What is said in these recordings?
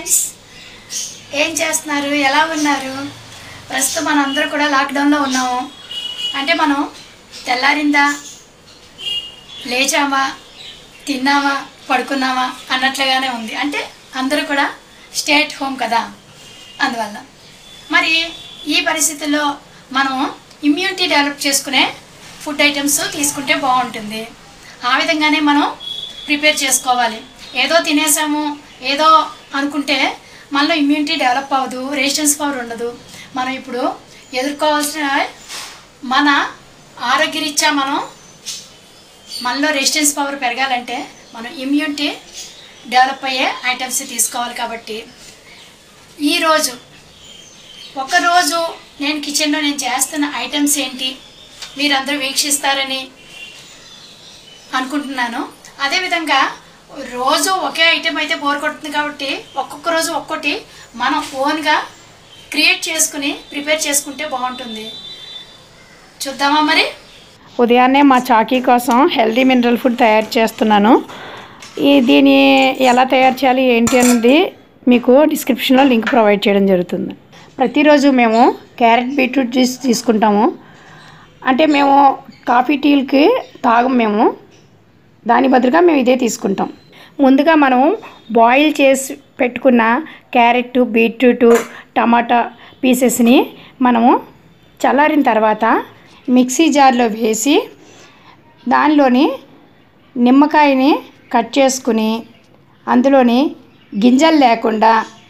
friends ఏం చేస్తున్నారు ఎలా ఉన్నారు ప్రస్తుతం మనం అందరూ కూడా లాక్డౌన్లో ఉన్నాము అంటే మనం తెల్లారిందా లేచామా తిన్నామా పడుకున్నామా అన్నట్లుగానే ఉంది అంటే అందరూ కూడా స్టే అట్ హోమ్ కదా అందువల్ల మరి ఈ పరిస్థితుల్లో మనం ఇమ్యూనిటీ డెవలప్ చేసుకునే ఫుడ్ ఐటమ్స్ తీసుకుంటే బాగుంటుంది ఆ విధంగానే మనం ప్రిపేర్ చేసుకోవాలి ఏదో తినేసాము ఏదో అనుకుంటే మనలో ఇమ్యూనిటీ డెవలప్ అవ్వదు రెసిస్టెన్స్ పవర్ ఉండదు మనం ఇప్పుడు ఎదుర్కోవాల్సిన మన ఆరోగ్యరీత్యా మనం మనలో రెసిస్టెన్స్ పవర్ పెరగాలంటే మనం ఇమ్యూనిటీ డెవలప్ అయ్యే ఐటమ్స్ తీసుకోవాలి కాబట్టి ఈరోజు ఒకరోజు నేను కిచెన్లో నేను చేస్తున్న ఐటమ్స్ ఏంటి మీరందరూ వీక్షిస్తారని అనుకుంటున్నాను అదేవిధంగా రోజు ఒకే ఐటెం అయితే బోర్ కొడుతుంది కాబట్టి ఒక్కొక్క రోజు ఒక్కొక్కటి మనం ఓన్గా క్రియేట్ చేసుకుని ప్రిపేర్ చేసుకుంటే బాగుంటుంది చూద్దామా మరి ఉదయాన్నే మా చాకీ కోసం హెల్దీ మినరల్ ఫుడ్ తయారు చేస్తున్నాను ఈ దీన్ని ఎలా తయారు చేయాలి ఏంటి అన్నది మీకు డిస్క్రిప్షన్లో లింక్ ప్రొవైడ్ చేయడం జరుగుతుంది ప్రతిరోజు మేము క్యారెట్ బీట్రూట్ జ్యూస్ తీసుకుంటాము అంటే మేము కాఫీ టీలకి తాగం మేము దాని బదులుగా మేము ఇదే తీసుకుంటాం ముందుగా మనం బాయిల్ చేసి పెట్టుకున్న క్యారెట్ బీట్రూట్ టమాటా పీసెస్ని మనము చల్లారిన తర్వాత మిక్సీ జార్లో వేసి దానిలోని నిమ్మకాయని కట్ చేసుకుని అందులోని గింజలు లేకుండా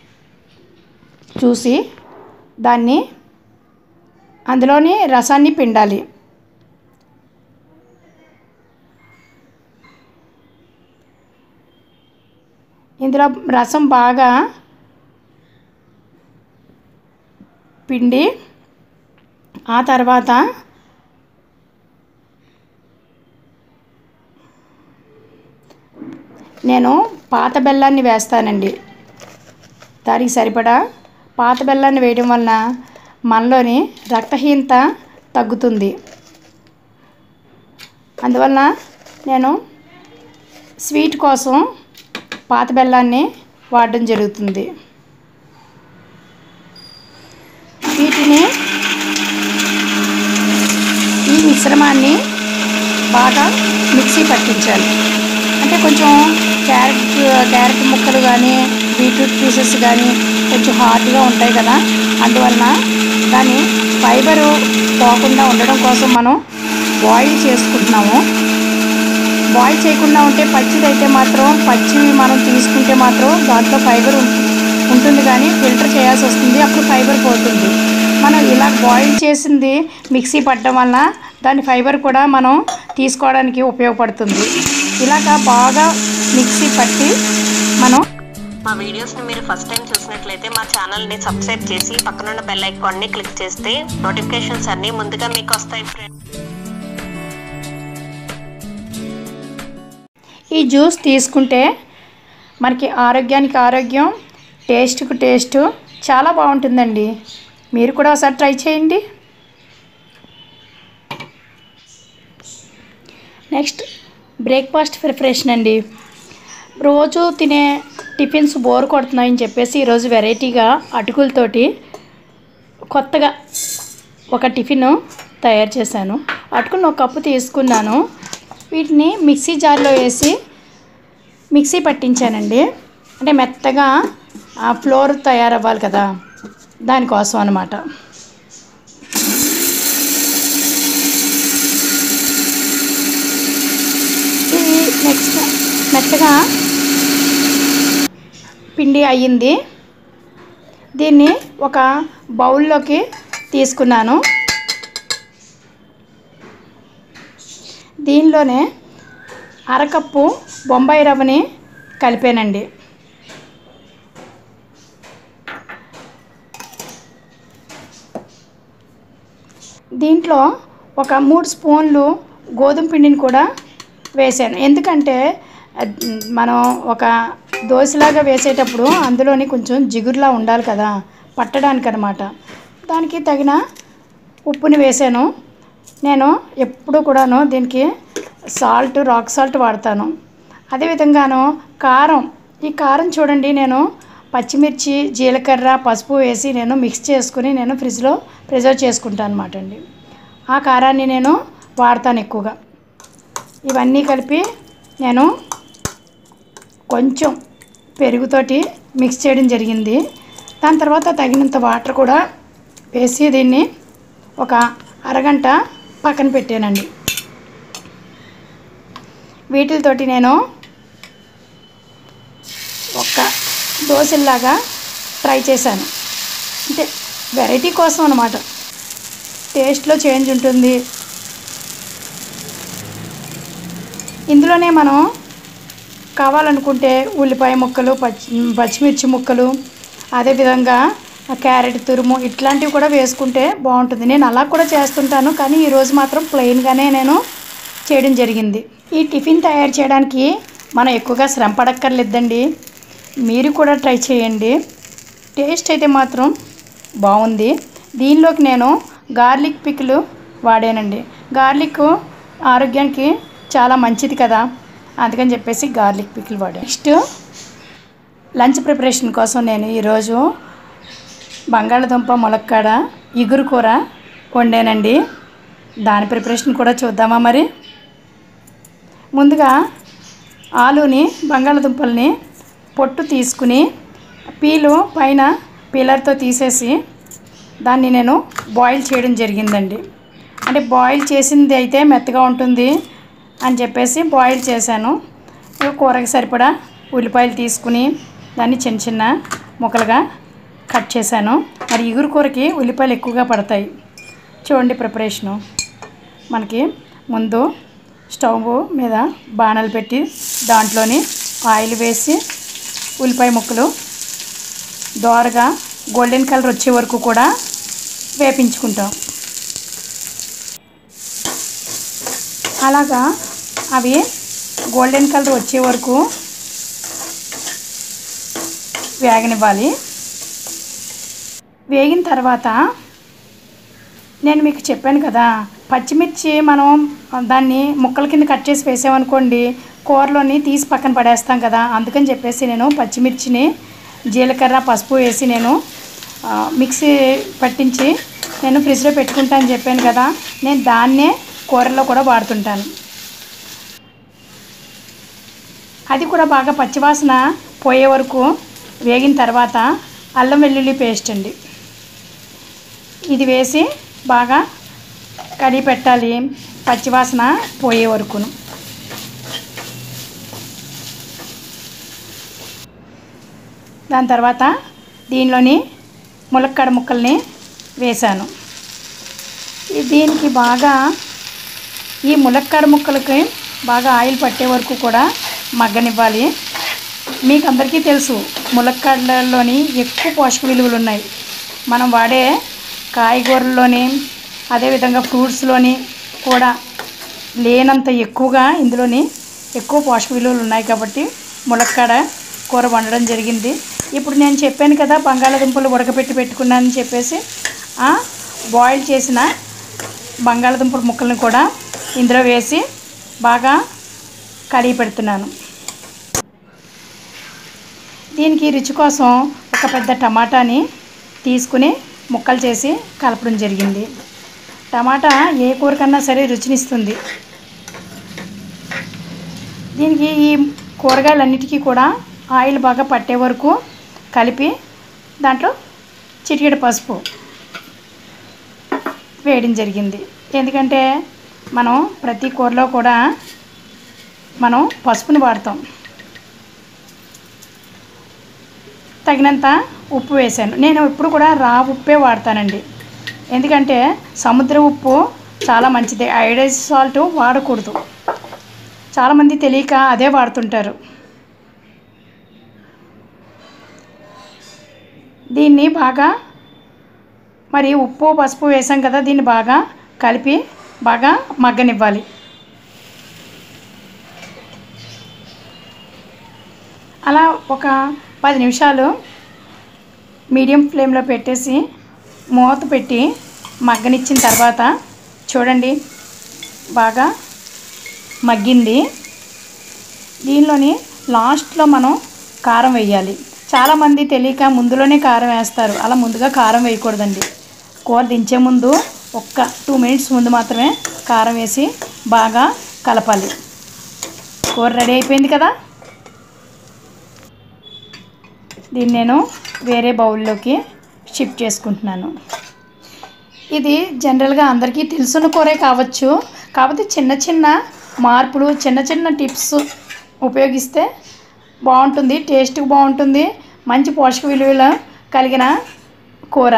చూసి దాన్ని అందులోని రసాన్ని పిండాలి ఇందులో రసం బాగా పిండి ఆ తర్వాత నేను పాత బెల్లాన్ని వేస్తానండి దానికి సరిపడా పాత బెల్లాన్ని వేయడం వలన మనలోని రక్తహీనత తగ్గుతుంది అందువలన నేను స్వీట్ కోసం పాత బెల్లాన్ని వాడడం జరుగుతుంది వీటిని ఈ మిశ్రమాన్ని బాగా మిక్సీ పట్టించాలి అంటే కొంచెం క్యారెట్ క్యారెట్ ముక్కలు కానీ బీట్రూట్ పీసెస్ కానీ కొంచెం హార్డ్గా ఉంటాయి కదా అందువలన దాని ఫైబరు పోకుండా ఉండడం కోసం మనం బాయిల్ చేసుకుంటున్నాము బాయిల్ చేయకుండా ఉంటే పచ్చిదైతే మాత్రం పచ్చివి మనం తీసుకుంటే మాత్రం దాంట్లో ఫైబర్ ఉం- ఉంటుంది కానీ ఫిల్టర్ చేయాల్సి వస్తుంది అప్పుడు ఫైబర్ పోతుంది మనం ఇలా బాయిల్ చేసింది మిక్సీ పట్టడం వలన దాని ఫైబర్ కూడా మనం తీసుకోవడానికి ఉపయోగపడుతుంది ఇలాగ బాగా మిక్సీ పట్టి మనం మా వీడియోస్ని మీరు ఫస్ట్ టైం చూసినట్లయితే మా ఛానల్ని సబ్స్క్రైబ్ చేసి పక్కనున్న బెల్ ఐకాన్ని క్లిక్ చేస్తే నోటిఫికేషన్స్ అన్నీ ముందుగా మీకు వస్తాయి ఫ్రెండ్స్ ఈ జ్యూస్ తీసుకుంటే మనకి ఆరోగ్యానికి ఆరోగ్యం టేస్ట్కు టేస్ట్ చాలా బాగుంటుందండి మీరు కూడా ఒకసారి ట్రై చేయండి నెక్స్ట్ బ్రేక్ఫాస్ట్ ప్రిపరేషన్ అండి రోజు తినే టిఫిన్స్ బోర్ కొడుతున్నాయని చెప్పేసి ఈరోజు వెరైటీగా అటుకులతోటి కొత్తగా ఒక టిఫిన్ తయారు చేశాను అటుకుని ఒక కప్పు తీసుకున్నాను వీటిని మిక్సీ జార్లో వేసి మిక్సీ పట్టించానండి అంటే మెత్తగా ఆ ఫ్లోర్ తయారవ్వాలి కదా దానికోసం అనమాట ఇది నెక్స్ట్ మెత్తగా పిండి అయ్యింది దీన్ని ఒక బౌల్లోకి తీసుకున్నాను దీనిలోనే అరకప్పు బొంబాయి రవ్వని కలిపానండి దీంట్లో ఒక మూడు స్పూన్లు గోధుమ పిండిని కూడా వేసాను ఎందుకంటే అద్- మనం ఒక దోశలాగా వేసేటప్పుడు అందులోని కొంచెం జిగురులా ఉండాలి కదా పట్టడానికి అనమాట దానికి తగిన ఉప్పుని వేసాను నేను ఎప్పుడు కూడాను దీనికి సాల్ట్ రాక్ సాల్ట్ వాడతాను అదేవిధంగాను కారం ఈ కారం చూడండి నేను పచ్చిమిర్చి జీలకర్ర పసుపు వేసి నేను మిక్స్ చేసుకుని నేను ఫ్రిడ్జ్లో ప్రిజర్వ్ చేసుకుంటాను అనమాట అండి ఆ కారాన్ని నేను వాడతాను ఎక్కువగా ఇవన్నీ కలిపి నేను కొంచెం పెరుగుతోటి మిక్స్ చేయడం జరిగింది దాని తర్వాత తగినంత వాటర్ కూడా వేసి దీన్ని ఒక అరగంట పక్కన పెట్టానండి వీటితోటి నేను ఒక దోశల్లాగా ట్రై చేశాను అంటే వెరైటీ కోసం అనమాట టేస్ట్లో చేంజ్ ఉంటుంది ఇందులోనే మనం కావాలనుకుంటే ఉల్లిపాయ ముక్కలు పచ్చి పచ్చిమిర్చి ముక్కలు అదేవిధంగా క్యారెట్ తురుము ఇట్లాంటివి కూడా వేసుకుంటే బాగుంటుంది నేను అలా కూడా చేస్తుంటాను కానీ ఈరోజు మాత్రం ప్లెయిన్గానే నేను చేయడం జరిగింది ఈ టిఫిన్ తయారు చేయడానికి మనం ఎక్కువగా శ్రమ పడక్కర్లేదండి మీరు కూడా ట్రై చేయండి టేస్ట్ అయితే మాత్రం బాగుంది దీనిలోకి నేను గార్లిక్ పిక్లు వాడానండి గార్లిక్ ఆరోగ్యానికి చాలా మంచిది కదా అందుకని చెప్పేసి గార్లిక్ పిక్లు వాడాను నెక్స్ట్ లంచ్ ప్రిపరేషన్ కోసం నేను ఈరోజు బంగాళదుంప ములక్కాడ ఇగురు కూర వండానండి దాని ప్రిపరేషన్ కూడా చూద్దామా మరి ముందుగా ఆలుని బంగాళదుంపల్ని పొట్టు తీసుకుని పీలు పైన పీలర్తో తీసేసి దాన్ని నేను బాయిల్ చేయడం జరిగిందండి అంటే బాయిల్ చేసింది అయితే మెత్తగా ఉంటుంది అని చెప్పేసి బాయిల్ చేశాను ఇక కూరకి సరిపడా ఉల్లిపాయలు తీసుకుని దాన్ని చిన్న చిన్న ముక్కలుగా కట్ చేశాను మరి ఇగురు కూరకి ఉల్లిపాయలు ఎక్కువగా పడతాయి చూడండి ప్రిపరేషను మనకి ముందు స్టవ్ మీద బాణలు పెట్టి దాంట్లోని ఆయిల్ వేసి ఉల్లిపాయ ముక్కలు దోరగా గోల్డెన్ కలర్ వచ్చే వరకు కూడా వేపించుకుంటాం అలాగా అవి గోల్డెన్ కలర్ వచ్చే వరకు వేగనివ్వాలి వేగిన తర్వాత నేను మీకు చెప్పాను కదా పచ్చిమిర్చి మనం దాన్ని ముక్కల కింద కట్ చేసి వేసామనుకోండి కూరలోని తీసి పక్కన పడేస్తాం కదా అందుకని చెప్పేసి నేను పచ్చిమిర్చిని జీలకర్ర పసుపు వేసి నేను ఆ, మిక్సీ పట్టించి నేను ఫ్రిడ్జ్లో పెట్టుకుంటానని చెప్పాను కదా నేను దాన్నే కూరల్లో కూడా వాడుతుంటాను అది కూడా బాగా పచ్చివాసన పోయే వరకు వేగిన తర్వాత అల్లం వెల్లుల్లి పేస్ట్ అండి ఇది వేసి బాగా కడిగి పెట్టాలి పచ్చివాసన పోయే వరకును దాని తర్వాత దీనిలోని ములక్కాడ ముక్కల్ని వేశాను ఈ- దీనికి బాగా ఈ ములక్కాడ ముక్కలకి బాగా ఆయిల్ పట్టే వరకు కూడా మగ్గనివ్వాలి మీకు అందరికీ తెలుసు ములక్కాడలలోని ఎక్కువ పోషక విలువలు ఉన్నాయి మనం వాడే కాయగూరల్లోని అదేవిధంగా ఫ్రూట్స్లోని కూడా లేనంత ఎక్కువగా ఇందులోని ఎక్కువ పోషక విలువలు ఉన్నాయి కాబట్టి ములక్కాడ కూర వండడం జరిగింది ఇప్పుడు నేను చెప్పాను కదా బంగాళాదుంపలు ఉడకపెట్టి పెట్టుకున్నానని చెప్పేసి ఆ బాయిల్ చేసిన బంగాళాదుంపల ముక్కలను కూడా ఇందులో వేసి బాగా కడిగి పెడుతున్నాను దీనికి రుచి కోసం ఒక పెద్ద టమాటాని తీసుకుని ముక్కలు చేసి కలపడం జరిగింది టమాటా ఏ కూరకన్నా సరే రుచినిస్తుంది దీనికి ఈ కూరగాయలన్నిటికీ కూడా ఆయిల్ బాగా పట్టే వరకు కలిపి దాంట్లో చిటికెడు పసుపు వేయడం జరిగింది ఎందుకంటే మనం ప్రతి కూరలో కూడా మనం పసుపుని వాడతాం తగినంత ఉప్పు వేశాను నేను ఎప్పుడు కూడా రా ఉప్పే వాడతానండి ఎందుకంటే సముద్ర ఉప్పు చాలా మంచిది ఐడైజ్ సాల్ట్ వాడకూడదు చాలామంది తెలియక అదే వాడుతుంటారు దీన్ని బాగా మరి ఉప్పు పసుపు వేసాం కదా దీన్ని బాగా కలిపి బాగా మగ్గనివ్వాలి అలా ఒక పది నిమిషాలు మీడియం ఫ్లేమ్లో పెట్టేసి మూత పెట్టి మగ్గనిచ్చిన తర్వాత చూడండి బాగా మగ్గింది దీనిలోని లాస్ట్లో మనం కారం వేయాలి చాలామంది తెలియక ముందులోనే కారం వేస్తారు అలా ముందుగా కారం వేయకూడదండి కూర దించే ముందు ఒక్క టూ మినిట్స్ ముందు మాత్రమే కారం వేసి బాగా కలపాలి కూర రెడీ అయిపోయింది కదా దీన్ని నేను వేరే బౌల్లోకి షిఫ్ట్ చేసుకుంటున్నాను ఇది జనరల్గా అందరికీ తెలుసున్న కూరే కావచ్చు కాకపోతే చిన్న చిన్న మార్పులు చిన్న చిన్న టిప్స్ ఉపయోగిస్తే బాగుంటుంది టేస్ట్ బాగుంటుంది మంచి పోషక విలువలు కలిగిన కూర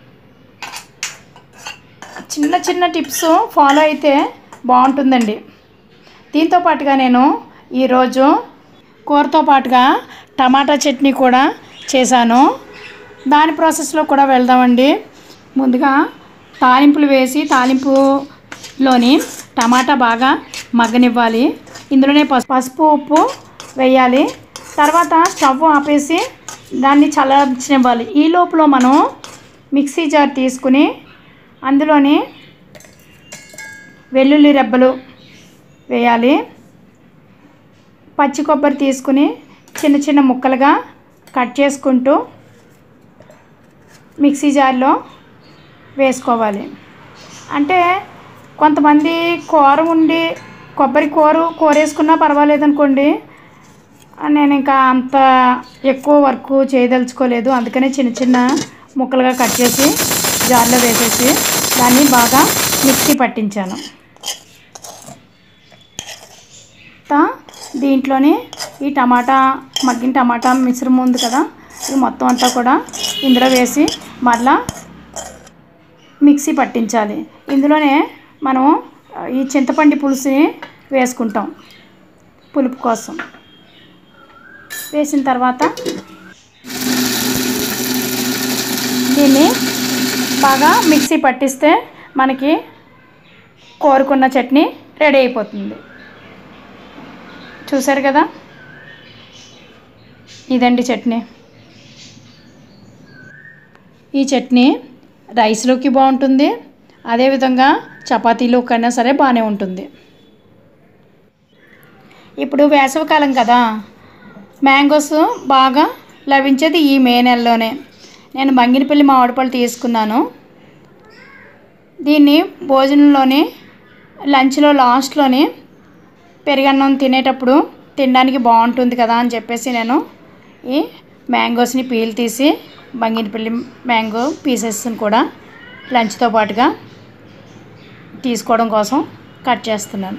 చిన్న చిన్న టిప్స్ ఫాలో అయితే బాగుంటుందండి దీంతో పాటుగా నేను ఈరోజు కూరతో పాటుగా టమాటా చట్నీ కూడా చేశాను దాని ప్రాసెస్లో కూడా వెళ్దామండి ముందుగా తాలింపులు వేసి తాలింపులోని టమాటా బాగా మగ్గనివ్వాలి ఇందులోనే పసు పసుపు ఉప్పు వేయాలి తర్వాత స్టవ్ ఆపేసి దాన్ని చల్లార్చనివ్వాలి ఈ లోపల మనం మిక్సీ జార్ తీసుకుని అందులోని వెల్లుల్లి రెబ్బలు వేయాలి పచ్చి కొబ్బరి తీసుకుని చిన్న చిన్న ముక్కలుగా కట్ చేసుకుంటూ మిక్సీ జార్లో వేసుకోవాలి అంటే కొంతమంది కూర ఉండి కొబ్బరి కూర కూర వేసుకున్నా పర్వాలేదు అనుకోండి నేను ఇంకా అంత ఎక్కువ వర్క్ చేయదలుచుకోలేదు అందుకనే చిన్న చిన్న ముక్కలుగా కట్ చేసి జార్లో వేసేసి దాన్ని బాగా మిక్సీ పట్టించాను తా దీంట్లోని ఈ టమాటా మగ్గిన టమాటా మిశ్రమం ఉంది కదా ఇది మొత్తం అంతా కూడా ఇందులో వేసి మరలా మిక్సీ పట్టించాలి ఇందులోనే మనం ఈ చింతపండు పులుసుని వేసుకుంటాం పులుపు కోసం వేసిన తర్వాత దీన్ని బాగా మిక్సీ పట్టిస్తే మనకి కోరుకున్న చట్నీ రెడీ అయిపోతుంది చూసారు కదా ఇదండి చట్నీ ఈ చట్నీ రైస్లోకి బాగుంటుంది అదేవిధంగా చపాతీలోకి అయినా సరే బాగానే ఉంటుంది ఇప్పుడు వేసవికాలం కదా మ్యాంగోస్ బాగా లభించేది ఈ మే నెలలోనే నేను బంగినపల్లి మామిడిపళ్ళు తీసుకున్నాను దీన్ని భోజనంలోని లంచ్లో లాస్ట్లోని పెరుగన్నం తినేటప్పుడు తినడానికి బాగుంటుంది కదా అని చెప్పేసి నేను ఈ మ్యాంగోస్ని పీల్ తీసి బంగినపల్లి మ్యాంగో పీసెస్ని కూడా లంచ్తో పాటుగా తీసుకోవడం కోసం కట్ చేస్తున్నాను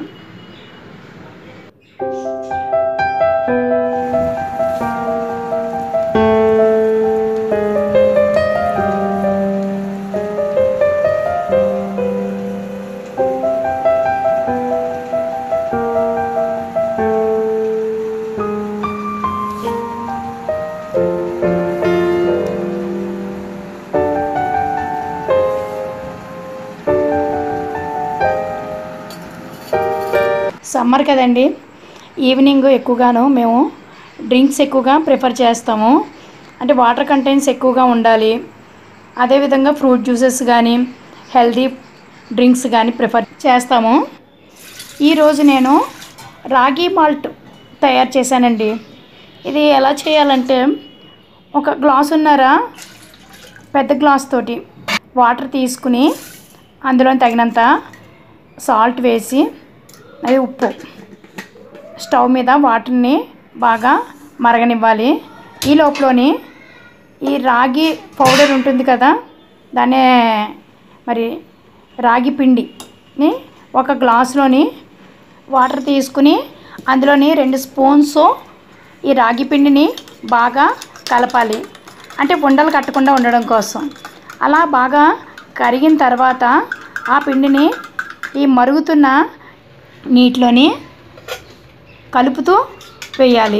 సమ్మర్ కదండి ఈవినింగ్ ఎక్కువగాను మేము డ్రింక్స్ ఎక్కువగా ప్రిఫర్ చేస్తాము అంటే వాటర్ కంటెంట్స్ ఎక్కువగా ఉండాలి అదేవిధంగా ఫ్రూట్ జ్యూసెస్ కానీ హెల్దీ డ్రింక్స్ కానీ ప్రిఫర్ చేస్తాము ఈరోజు నేను రాగి మాల్ట్ తయారు చేశానండి ఇది ఎలా చేయాలంటే ఒక గ్లాసున్నర పెద్ద గ్లాస్ తోటి వాటర్ తీసుకుని అందులో తగినంత సాల్ట్ వేసి అది ఉప్పు స్టవ్ మీద వాటర్ని బాగా మరగనివ్వాలి ఈ లోపలని ఈ రాగి పౌడర్ ఉంటుంది కదా దాన్నే మరి రాగి పిండిని ఒక గ్లాసులోని వాటర్ తీసుకుని అందులోని రెండు స్పూన్స్ ఈ రాగి పిండిని బాగా కలపాలి అంటే ఉండలు కట్టకుండా ఉండడం కోసం అలా బాగా కరిగిన తర్వాత ఆ పిండిని ఈ మరుగుతున్న నీటిలోని కలుపుతూ వేయాలి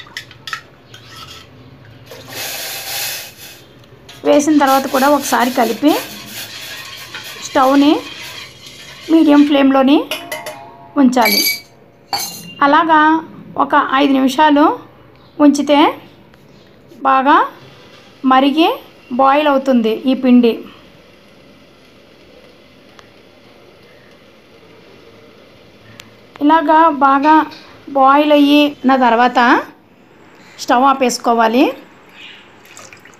వేసిన తర్వాత కూడా ఒకసారి కలిపి స్టవ్ని మీడియం ఫ్లేమ్లోని ఉంచాలి అలాగా ఒక ఐదు నిమిషాలు ఉంచితే బాగా మరిగి బాయిల్ అవుతుంది ఈ పిండి ఇలాగా బాగా బాయిల్ అయ్యిన తర్వాత స్టవ్ ఆపేసుకోవాలి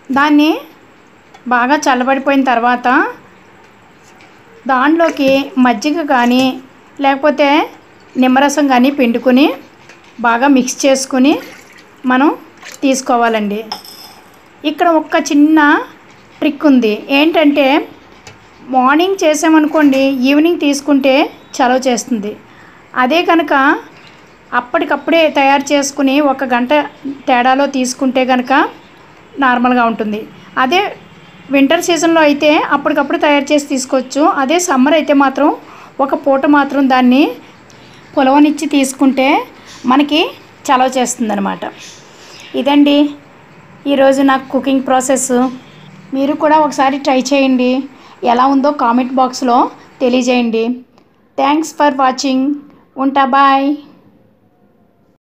దాన్ని బాగా చల్లబడిపోయిన తర్వాత దానిలోకి మజ్జిగ కానీ లేకపోతే నిమ్మరసం కానీ పిండుకొని బాగా మిక్స్ చేసుకుని మనం తీసుకోవాలండి ఇక్కడ ఒక్క చిన్న ట్రిక్ ఉంది ఏంటంటే మార్నింగ్ చేసామనుకోండి ఈవినింగ్ తీసుకుంటే చలవ చేస్తుంది అదే కనుక అప్పటికప్పుడే తయారు చేసుకుని ఒక గంట తేడాలో తీసుకుంటే కనుక నార్మల్గా ఉంటుంది అదే వింటర్ సీజన్లో అయితే అప్పటికప్పుడు తయారు చేసి తీసుకోవచ్చు అదే సమ్మర్ అయితే మాత్రం ఒక పూట మాత్రం దాన్ని పులవనిచ్చి తీసుకుంటే మనకి చలవ చేస్తుందన్నమాట ఇదండి ఈరోజు నాకు కుకింగ్ ప్రాసెస్ మీరు కూడా ఒకసారి ట్రై చేయండి ఎలా ఉందో కామెంట్ బాక్స్లో తెలియజేయండి థ్యాంక్స్ ఫర్ వాచింగ్ ఉంటా బాయ్